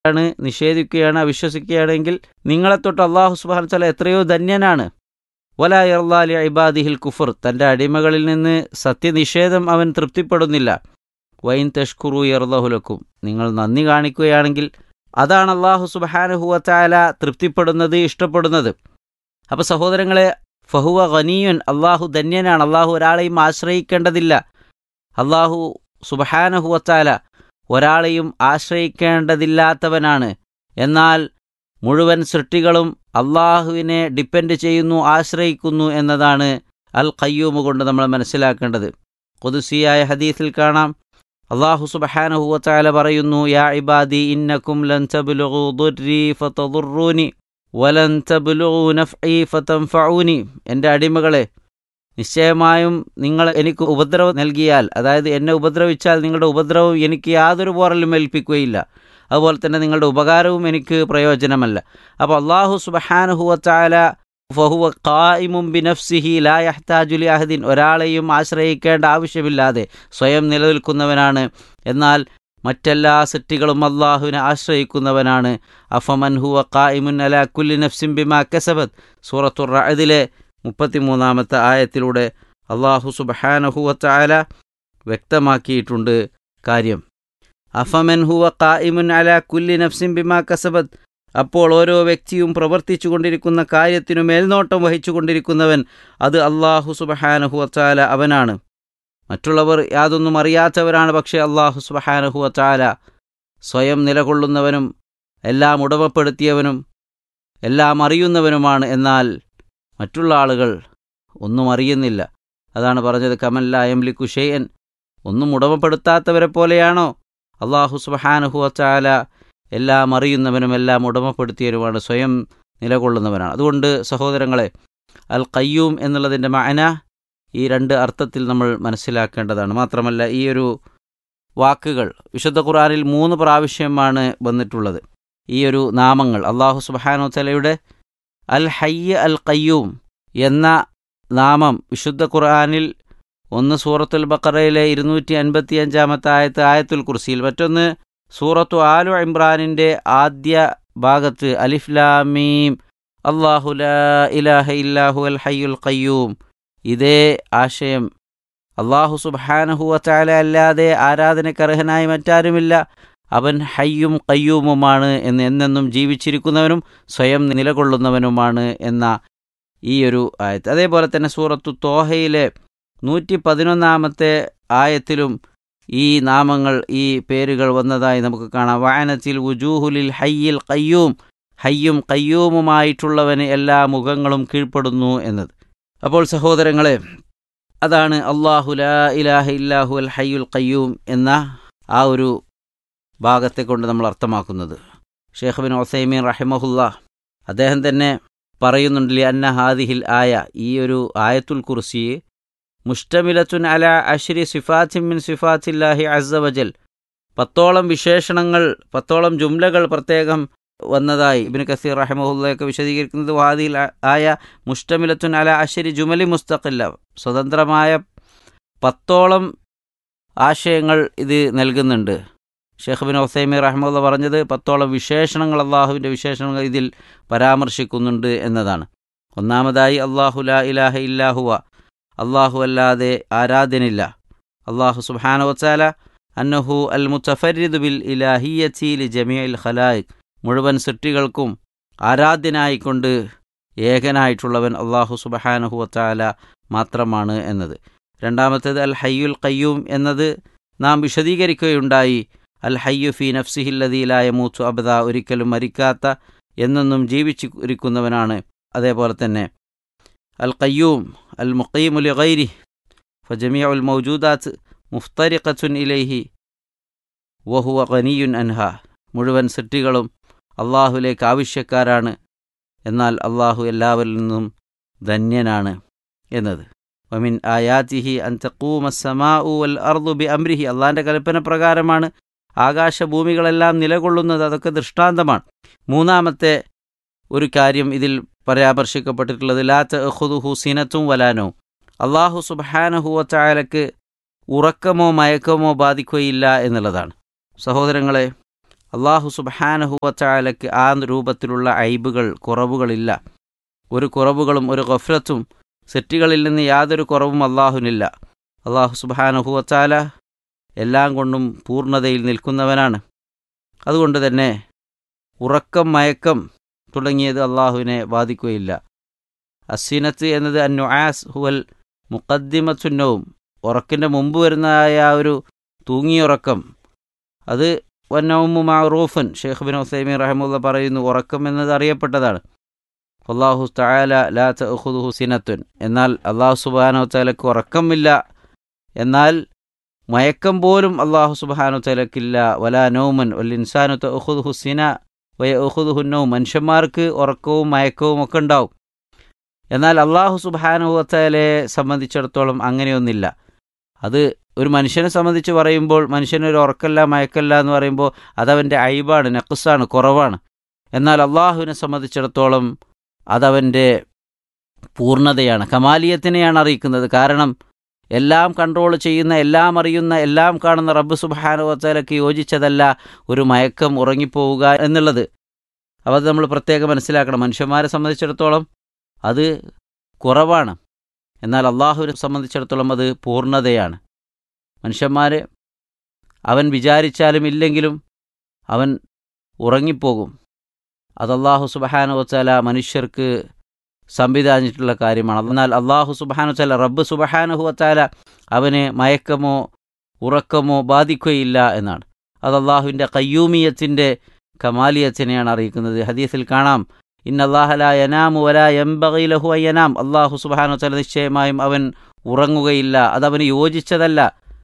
ആണ് നിഷേധിക്കുകയാണ് അവിശ്വസിക്കുകയാണെങ്കിൽ നിങ്ങളെ തൊട്ട് അള്ളാഹു സുബാൻ തല എത്രയോ ധന്യനാണ് വല ഇർലാലി ഇബാദിഹിൽ കുഫർ തൻ്റെ അടിമകളിൽ നിന്ന് സത്യനിഷേധം അവൻ തൃപ്തിപ്പെടുന്നില്ല വൈൻ തഷ്കുറു ഇർലഹുലക്കും നിങ്ങൾ നന്ദി കാണിക്കുകയാണെങ്കിൽ അതാണ് അള്ളാഹു സുബാനുഹുവത്താല തൃപ്തിപ്പെടുന്നത് ഇഷ്ടപ്പെടുന്നത് അപ്പോൾ സഹോദരങ്ങളെ ഫഹുവ ഖനിയുൻ അള്ളാഹു ധന്യനാണ് അള്ളാഹു ഒരാളെയും ആശ്രയിക്കേണ്ടതില്ല അള്ളാഹു സുബഹാനഹുവത്താല ഒരാളെയും ആശ്രയിക്കേണ്ടതില്ലാത്തവനാണ് എന്നാൽ മുഴുവൻ സൃഷ്ടികളും അള്ളാഹുവിനെ ഡിപ്പെൻഡ് ചെയ്യുന്നു ആശ്രയിക്കുന്നു എന്നതാണ് അൽ ഖയ്യൂമ് കൊണ്ട് നമ്മൾ മനസ്സിലാക്കേണ്ടത് കൊതുസിയായ ഹദീസിൽ കാണാം അള്ളാഹു സുബഹാനഹുവത്താല പറയുന്നു യാ ഇബാദി ഇന്നക്കും ലൻ തബ്ലുഗു ദുർരി ഫതദുറൂനി വലൻ തബ്ലുഗു നഫ്ഇ ഫതൻഫഊനി എൻ്റെ അടിമകളെ നിശ്ചയമായും നിങ്ങൾ എനിക്ക് ഉപദ്രവം നൽകിയാൽ അതായത് എന്നെ ഉപദ്രവിച്ചാൽ നിങ്ങളുടെ ഉപദ്രവം എനിക്ക് യാതൊരു പോറലും ഏൽപ്പിക്കുകയില്ല അതുപോലെ തന്നെ നിങ്ങളുടെ ഉപകാരവും എനിക്ക് പ്രയോജനമല്ല അപ്പോൾ അള്ളാഹു സുബഹാനുഹുവച്ചാല ഫഹുവ ഖായിമും ബിനഫ്സിഹി ലാ യഹ്താജുലി അഹദിൻ ഒരാളെയും ആശ്രയിക്കേണ്ട ആവശ്യമില്ലാതെ സ്വയം നിലനിൽക്കുന്നവനാണ് എന്നാൽ മറ്റെല്ലാ സൃഷ്ടികളും അള്ളാഹുവിനെ ആശ്രയിക്കുന്നവനാണ് അഫമൻ ഹുവ ഖായിമുൻ അല കുല്ലി നഫ്സിം ബിമാ കസബത് സൂറത്തുർ റഅദിലെ മുപ്പത്തിമൂന്നാമത്തെ ആയത്തിലൂടെ അള്ളാഹു സുബഹാനഹുവച്ചാല വ്യക്തമാക്കിയിട്ടുണ്ട് കാര്യം അഫമൻ ഹുവ ഖായിമുൻ അല കുല്ലി നഫ്സിം ബിമാ കസബത് അപ്പോൾ ഓരോ വ്യക്തിയും പ്രവർത്തിച്ചു കൊണ്ടിരിക്കുന്ന കാര്യത്തിനു മേൽനോട്ടം വഹിച്ചു കൊണ്ടിരിക്കുന്നവൻ അത് അള്ളാഹു സുബഹാനഹുവച്ചാല അവനാണ് മറ്റുള്ളവർ യാതൊന്നും അറിയാത്തവരാണ് പക്ഷേ അള്ളാഹു സുബഹാനഹുവച്ചാല സ്വയം നിലകൊള്ളുന്നവനും എല്ലാം ഉടമപ്പെടുത്തിയവനും എല്ലാം അറിയുന്നവനുമാണ് എന്നാൽ മറ്റുള്ള ആളുകൾ ഒന്നും അറിയുന്നില്ല അതാണ് പറഞ്ഞത് കമല്ല എംലിക്കു ഷെയ്യൻ ഒന്നും ഉടമപ്പെടുത്താത്തവരെ പോലെയാണോ അള്ളാഹു സുബഹാനുഹുവച്ചാല എല്ലാം അറിയുന്നവനും എല്ലാം ഉടമപ്പെടുത്തിയവനുമാണ് സ്വയം നിലകൊള്ളുന്നവനാണ് അതുകൊണ്ട് സഹോദരങ്ങളെ അൽ കയ്യൂം എന്നുള്ളതിൻ്റെ മഅന ഈ രണ്ട് അർത്ഥത്തിൽ നമ്മൾ മനസ്സിലാക്കേണ്ടതാണ് മാത്രമല്ല ഈ ഒരു വാക്കുകൾ വിശുദ്ധ ഖുർആനിൽ മൂന്ന് പ്രാവശ്യമാണ് വന്നിട്ടുള്ളത് ഈ ഒരു നാമങ്ങൾ അള്ളാഹു സുബാനു തലയുടെ അൽ ഹയ്യ അൽ കയ്യൂം എന്ന നാമം വിശുദ്ധ ഖുർആനിൽ ഒന്ന് സൂറത്തുൽ ബക്കറയിലെ ഇരുന്നൂറ്റി അൻപത്തി അഞ്ചാമത്തെ ആയത്ത് ആയത്തുൽ കുർസിയിൽ മറ്റൊന്ന് സൂറത്തു ആലു ഇമ്രാനിൻ്റെ ആദ്യ ഭാഗത്ത് അലിഫ്ലാമീം അള്ളാഹു ലാ ഇലാഹ ഇല്ലാഹു അൽ ഹയ്യുൽ ഖയ്യൂം ഇതേ ആശയം അള്ളാഹു സുബാനഹുവച്ചാല അല്ലാതെ ആരാധനക്കർഹനായി മറ്റാരുമില്ല അവൻ ഹയ്യും കയ്യൂമുമാണ് എന്ന് എന്നെന്നും ജീവിച്ചിരിക്കുന്നവനും സ്വയം നിലകൊള്ളുന്നവനുമാണ് എന്ന ഈ ഒരു ആയത്ത് അതേപോലെ തന്നെ സൂറത്തു തോഹയിലെ നൂറ്റി പതിനൊന്നാമത്തെ ആയത്തിലും ഈ നാമങ്ങൾ ഈ പേരുകൾ വന്നതായി നമുക്ക് കാണാം വായനത്തിൽ വുജൂഹുലിൽ ഹയ്യിൽ കയ്യൂം ഹയ്യും കയ്യൂമുമായിട്ടുള്ളവന് എല്ലാ മുഖങ്ങളും കീഴ്പ്പെടുന്നു എന്നത് അപ്പോൾ സഹോദരങ്ങളെ അതാണ് അള്ളാഹു ലാ ഇലാഹ ഇല്ലാഹു അൽ ഹയ്യുൽ കയ്യൂം എന്ന ആ ഒരു ഭാഗത്തെ കൊണ്ട് നമ്മൾ അർത്ഥമാക്കുന്നത് ഷേഖ് ബിൻ ഒസൈമീൻ റഹിമഹുല്ല അദ്ദേഹം തന്നെ പറയുന്നുണ്ട് ലി അന്ന ഹാദിഹിൽ ആയ ഈ ഒരു ആയത്തുൽ കുർസി മുഷ്ടമിലത്തുൻ അല അഷ്രി സിഫാത്തിൻ മിൻ സിഫാത്തില്ലാഹി അസവജൽ പത്തോളം വിശേഷണങ്ങൾ പത്തോളം ജുംലകൾ പ്രത്യേകം വന്നതായി ഇബിൻ കസീർ റഹമുല്ലയൊക്കെ വിശദീകരിക്കുന്നത് വാദിയിൽ ആയ മുഷ്ടമിലത്തുൻ അല അഷരി ജുമലി മുസ്തഖില്ല സ്വതന്ത്രമായ പത്തോളം ആശയങ്ങൾ ഇത് നൽകുന്നുണ്ട് ഷെയ്ഖ് ബിൻ ഒസൈമി റഹ്മുല്ല പറഞ്ഞത് പത്തോളം വിശേഷണങ്ങൾ അള്ളാഹുവിൻ്റെ വിശേഷണങ്ങൾ ഇതിൽ പരാമർശിക്കുന്നുണ്ട് എന്നതാണ് ഒന്നാമതായി അള്ളാഹു ലാ ഇലാഹ ഇല്ലാഹുവ അള്ളാഹു അല്ലാതെ ആരാധ്യനില്ല അള്ളാഹു സുബാന വച്ചാല അന്നഹു അൽ മുത്തഫരിദ് ബിൽ ഇലാഹിയത്തി ലി ജമിയൽ ഖലായിക് മുഴുവൻ സൃഷ്ടികൾക്കും ആരാധ്യനായിക്കൊണ്ട് ഏകനായിട്ടുള്ളവൻ അള്ളാഹു സുബഹാനഹു വച്ചാല മാത്രമാണ് എന്നത് രണ്ടാമത്തേത് അൽ ഹയ്യുൽ കയ്യൂം എന്നത് നാം വിശദീകരിക്കുകയുണ്ടായി അൽ ഹയ്യു ഫി നഫ്സിഹില്ലദീലായ മൂത്തു അബദ ഒരിക്കലും മരിക്കാത്ത എന്നെന്നും ജീവിച്ചിരിക്കുന്നവനാണ് അതേപോലെ തന്നെ അൽ കയ്യൂം അൽ മുഖീമുലി ഗൈരി ഫജമിയ ഉൽ മൗജൂദാത്ത് മുഫ്തരിഖത്തുൻ ഇലൈഹി വഹുവ ഖനിയുൻ അൻഹ മുഴുവൻ സൃഷ്ടികളും അള്ളാഹുലേക്ക് ആവശ്യക്കാരാണ് എന്നാൽ അള്ളാഹു എല്ലാവരിൽ നിന്നും ധന്യനാണ് എന്നത് വമിൻ ആയാത്തിഹി അൻ തക്കൂമസമാ വൽ അർദു ബി അമ്രിഹി അള്ളാഹിൻ്റെ കൽപ്പന പ്രകാരമാണ് ആകാശഭൂമികളെല്ലാം നിലകൊള്ളുന്നത് അതൊക്കെ ദൃഷ്ടാന്തമാണ് മൂന്നാമത്തെ ഒരു കാര്യം ഇതിൽ പരാമർശിക്കപ്പെട്ടിട്ടുള്ളത് ലാ തഹുദുഹു സിനത്തും വലാനോ അള്ളാഹു സുബാനഹുവച്ചായാലക്ക് ഉറക്കമോ മയക്കമോ ബാധിക്കുകയില്ല എന്നുള്ളതാണ് സഹോദരങ്ങളെ അള്ളാഹു സുബാനഹുവച്ചാലയ്ക്ക് ആ രൂപത്തിലുള്ള ഐബുകൾ കുറവുകളില്ല ഒരു കുറവുകളും ഒരു ഗഫ്രത്തും സെറ്റുകളിൽ നിന്ന് യാതൊരു കുറവും അള്ളാഹുനില്ല അള്ളാഹു സുബാനഹുവച്ചാല എല്ലാം കൊണ്ടും പൂർണ്ണതയിൽ നിൽക്കുന്നവനാണ് അതുകൊണ്ട് തന്നെ ഉറക്കം മയക്കം തുടങ്ങിയത് അള്ളാഹുവിനെ ബാധിക്കുകയില്ല അസീനത്ത് എന്നത് അന്നുആസ് ഹുവൽ മുക്കദ്ദിമത്തുന്നവും ഉറക്കിൻ്റെ മുമ്പ് വരുന്നതായ ആ ഒരു തൂങ്ങിയുറക്കം അത് വന്നവുമു മാറൂഫൻ ഷെയ്ഖ് ബിൻ ഹുസൈമി റഹമുല്ല പറയുന്നു ഉറക്കം എന്നത് അറിയപ്പെട്ടതാണ് അള്ളാഹു തായാല ലാ തഹുദുഹു സിനത്തുൻ എന്നാൽ അള്ളാഹു സുബാനോ തലക്ക് ഉറക്കമില്ല എന്നാൽ മയക്കം പോലും അള്ളാഹു സുബാനു തലക്കില്ല വലാ നൗമൻ വൽ ഇൻസാനു തഹുദുഹു സിന വയ ഉഹുദുഹുന്നവും മനുഷ്യന്മാർക്ക് ഉറക്കവും മയക്കവും ഒക്കെ ഉണ്ടാവും എന്നാൽ അള്ളാഹു സുബാനുവത്തലെ സംബന്ധിച്ചിടത്തോളം അങ്ങനെയൊന്നില്ല അത് ഒരു മനുഷ്യനെ സംബന്ധിച്ച് പറയുമ്പോൾ മനുഷ്യനൊരു ഉറക്കല്ല മയക്കല്ല എന്ന് പറയുമ്പോൾ അതവൻ്റെ ഐബാണ് നെക്കസാണ് കുറവാണ് എന്നാൽ അള്ളാഹുവിനെ സംബന്ധിച്ചിടത്തോളം അതവൻ്റെ പൂർണ്ണതയാണ് കമാലിയത്തിനെയാണ് അറിയിക്കുന്നത് കാരണം എല്ലാം കൺട്രോൾ ചെയ്യുന്ന എല്ലാം അറിയുന്ന എല്ലാം കാണുന്ന റബ്ബ് സുബാനുവത്തലക്ക് യോജിച്ചതല്ല ഒരു മയക്കം ഉറങ്ങിപ്പോവുക എന്നുള്ളത് അപ്പോൾ അത് നമ്മൾ പ്രത്യേകം മനസ്സിലാക്കണം മനുഷ്യന്മാരെ സംബന്ധിച്ചിടത്തോളം അത് കുറവാണ് എന്നാൽ അള്ളാഹുവിനെ സംബന്ധിച്ചിടത്തോളം അത് പൂർണ്ണതയാണ് മനുഷ്യന്മാർ അവൻ വിചാരിച്ചാലും ഇല്ലെങ്കിലും അവൻ ഉറങ്ങിപ്പോകും അത് അള്ളാഹു സുബഹാനു വച്ചാല മനുഷ്യർക്ക് സംവിധാനിച്ചിട്ടുള്ള കാര്യമാണ് എന്നാൽ അള്ളാഹു സുബഹാനു വച്ചാല റബ്ബ് സുബഹാനുഹു വച്ചാല അവന് മയക്കമോ ഉറക്കമോ ബാധിക്കുകയില്ല എന്നാണ് അത് അള്ളാഹുവിൻ്റെ കയ്യൂമിയത്തിൻ്റെ കമാലിയത്തിനെയാണ് അറിയിക്കുന്നത് ഹദീസിൽ കാണാം ഇന്നല്ലാഹല യനാമു വല എംബകയിലഹു അയ്യനാം അള്ളാഹു സുബാനു തല നിശ്ചയമായും അവൻ ഉറങ്ങുകയില്ല അതവന് യോജിച്ചതല്ല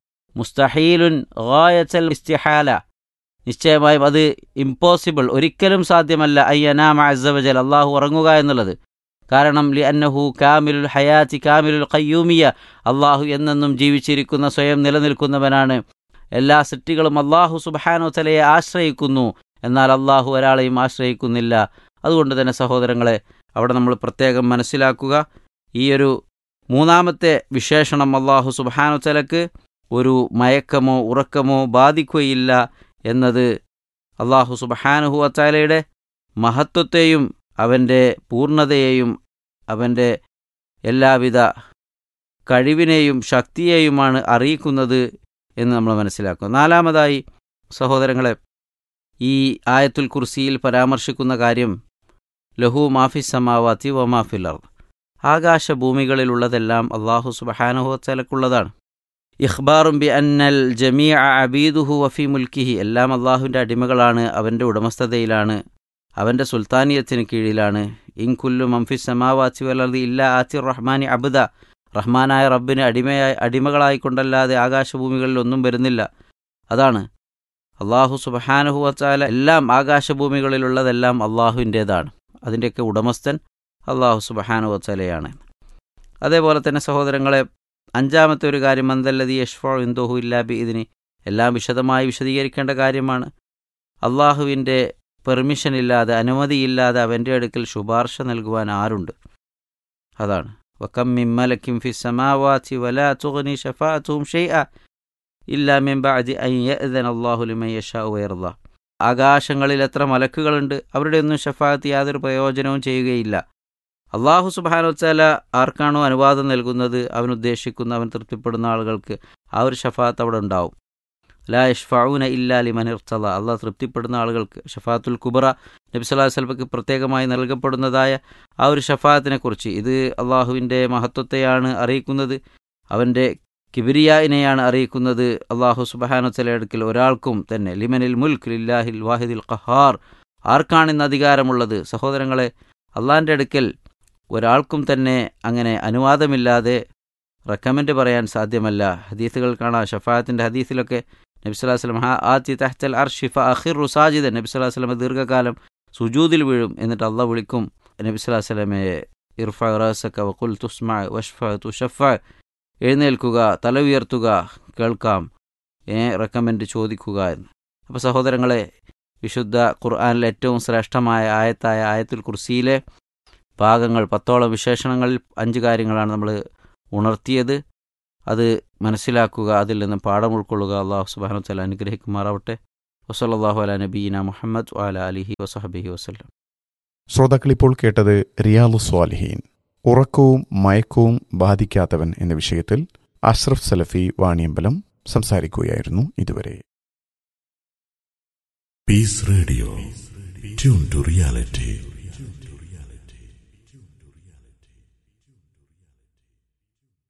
മുസ്തഹീലുൻ ഗായച്ചൽ ഇസ്തിഹാല നിശ്ചയമായും അത് ഇമ്പോസിബിൾ ഒരിക്കലും സാധ്യമല്ല അയ്യനാം അസവജൽ അള്ളാഹു ഉറങ്ങുക എന്നുള്ളത് കാരണം ലി അന്നഹു കാമിലുൽ ഹയാത്തി കാമിലുൽ കയ്യൂമിയ അള്ളാഹു എന്നെന്നും ജീവിച്ചിരിക്കുന്ന സ്വയം നിലനിൽക്കുന്നവനാണ് എല്ലാ സൃഷ്ടികളും അള്ളാഹു സുബാനോ തലയെ ആശ്രയിക്കുന്നു എന്നാൽ അള്ളാഹു ഒരാളെയും ആശ്രയിക്കുന്നില്ല അതുകൊണ്ട് തന്നെ സഹോദരങ്ങളെ അവിടെ നമ്മൾ പ്രത്യേകം മനസ്സിലാക്കുക ഈ ഒരു മൂന്നാമത്തെ വിശേഷണം അള്ളാഹു സുബാനു തലക്ക് ഒരു മയക്കമോ ഉറക്കമോ ബാധിക്കുകയില്ല എന്നത് അള്ളാഹു സുബഹാനുഹു അത്താലയുടെ മഹത്വത്തെയും അവൻ്റെ പൂർണ്ണതയെയും അവൻ്റെ എല്ലാവിധ കഴിവിനെയും ശക്തിയെയുമാണ് അറിയിക്കുന്നത് എന്ന് നമ്മൾ മനസ്സിലാക്കുക നാലാമതായി സഹോദരങ്ങളെ ഈ ആയത്തുൽ കുർസിയിൽ പരാമർശിക്കുന്ന കാര്യം ലഹു മാഫി സമാവാത്തി വ മാഫിലർ ആകാശഭൂമികളിലുള്ളതെല്ലാം അള്ളാഹു സുബഹാനുഹുവലക്കുള്ളതാണ് ഇഖ്ബാറും ബി അന്നൽ ജമീ അബീദുഹു വഫി മുൽക്കിഹി എല്ലാം അള്ളാഹുവിൻ്റെ അടിമകളാണ് അവൻ്റെ ഉടമസ്ഥതയിലാണ് അവൻ്റെ സുൽത്താനിയത്തിന് കീഴിലാണ് ഇൻകുല്ലു മംഫി സമാവാത്തി വലർദി ഇല്ല ആത്തി റഹ്മാനി അബുദ റഹ്മാനായ റബ്ബിന് അടിമയായി അടിമകളായിക്കൊണ്ടല്ലാതെ ആകാശഭൂമികളിൽ ഒന്നും വരുന്നില്ല അതാണ് അള്ളാഹു സുബഹാനഹു വച്ചാല എല്ലാം ആകാശഭൂമികളിലുള്ളതെല്ലാം അള്ളാഹുവിൻ്റേതാണ് അതിൻ്റെയൊക്കെ ഉടമസ്ഥൻ അള്ളാഹു സുബഹാനു വച്ചാലയാണ് അതേപോലെ തന്നെ സഹോദരങ്ങളെ അഞ്ചാമത്തെ ഒരു കാര്യം മന്ദല്ലതി യഷ്ഫോ ഇന്ദോഹു ഇല്ലാബി ഇതിന് എല്ലാം വിശദമായി വിശദീകരിക്കേണ്ട കാര്യമാണ് അള്ളാഹുവിൻ്റെ പെർമിഷൻ ഇല്ലാതെ അനുമതിയില്ലാതെ അവൻ്റെ അടുക്കൽ ശുപാർശ നൽകുവാൻ ആരുണ്ട് അതാണ് വക്കം മിമ്മലക്കിം ഫി സമാവാത്തി വലാ തുഗ്നി ഷഫാഅത്തുഹും ഷൈഅ ഇല്ലാ മിൻ ബഅദി അൻ യഅ്ദന അല്ലാഹു ലിമൻ യശാഉ വയർദ ആകാശങ്ങളിൽ എത്ര മലക്കുകളുണ്ട് അവരുടെ ഒന്നും ഷഫാഅത്ത് യാതൊരു പ്രയോജനവും ചെയ്യുകയില്ല അള്ളാഹു സുബാനോച്ചാല ആർക്കാണോ അനുവാദം നൽകുന്നത് അവൻ ഉദ്ദേശിക്കുന്ന അവൻ തൃപ്തിപ്പെടുന്ന ആളുകൾക്ക് ആ ഒരു ഷഫാത്ത് അവിടെ ഉണ്ടാവും ലാ യഷ്ഫഊന ഇല്ലാ ലിമൻ ഇർത്തല അള്ളാഹ് തൃപ്തിപ്പെടുന്ന ആളുകൾക്ക് ഷഫാത്തുൽ കുബറ നബി സല്ലല്ലാഹു അലൈഹി വസല്ലമക്ക് പ്രത്യേകമായി നൽകപ്പെടുന്നതായ ആ ഒരു ഷഫാത്തിനെ കുറിച്ച് ഇത് അള്ളാഹുവിൻ്റെ മഹത്വത്തെയാണ് അറിയിക്കുന്നത് അവൻ്റെ കിബിരിയായിനെയാണ് അറിയിക്കുന്നത് അള്ളാഹു സുബഹാനുത്തല അടുക്കൽ ഒരാൾക്കും തന്നെ ലിമനിൽ മുൽക്ക് ലില്ലാഹിൽ വാഹിദിൽ ഖഹാർ ആർക്കാണ് ഇന്ന് അധികാരമുള്ളത് സഹോദരങ്ങളെ അള്ളാഹിൻ്റെ അടുക്കൽ ഒരാൾക്കും തന്നെ അങ്ങനെ അനുവാദമില്ലാതെ റെക്കമെൻഡ് പറയാൻ സാധ്യമല്ല ഹദീസുകൾ കാണാം ഷഫായത്തിൻ്റെ ഹദീസിലൊക്കെ നബി സ്വലാഹു വസ്ലം ഹാ ആത്തി തഹ്തൽ അർഷിഫ അഖിർ റുസാജിദൻ നബി സ്വലാഹു വസ്ലം ദീർഘകാലം സുജൂദിൽ വീഴും എന്നിട്ട് അള്ളാഹ് വിളിക്കും നബി സ്വലാഹു വസ്ലമയെ ഇർഫ റസക്ക വക്കുൽ തുസ്മ വഷ്ഫ തുഷഫ എഴുന്നേൽക്കുക തല ഉയർത്തുക കേൾക്കാം ഏ റെക്കമെൻഡ് ചോദിക്കുക എന്ന് അപ്പോൾ സഹോദരങ്ങളെ വിശുദ്ധ ഖുർആാനിലെ ഏറ്റവും ശ്രേഷ്ഠമായ ആയത്തായ ആയത്തുൽ കുർസിയിലെ ഭാഗങ്ങൾ പത്തോളം വിശേഷണങ്ങളിൽ അഞ്ച് കാര്യങ്ങളാണ് നമ്മൾ ഉണർത്തിയത് അത് മനസ്സിലാക്കുക അതിൽ നിന്ന് പാഠം ഉൾക്കൊള്ളുക അള്ളാഹു സുബാനു തല അനുഗ്രഹിക്കുമാറാവട്ടെ വസല്ലാഹു അല നബീന മുഹമ്മദ് വാല അലിഹി വസഹബിഹി വസ്ലം ശ്രോതാക്കൾ ഇപ്പോൾ കേട്ടത് റിയാലു സ്വാലിഹീൻ ഉറക്കവും മയക്കവും ബാധിക്കാത്തവൻ എന്ന വിഷയത്തിൽ അഷ്റഫ് സലഫി വാണിയമ്പലം സംസാരിക്കുകയായിരുന്നു ഇതുവരെ Peace Radio. Tune to reality.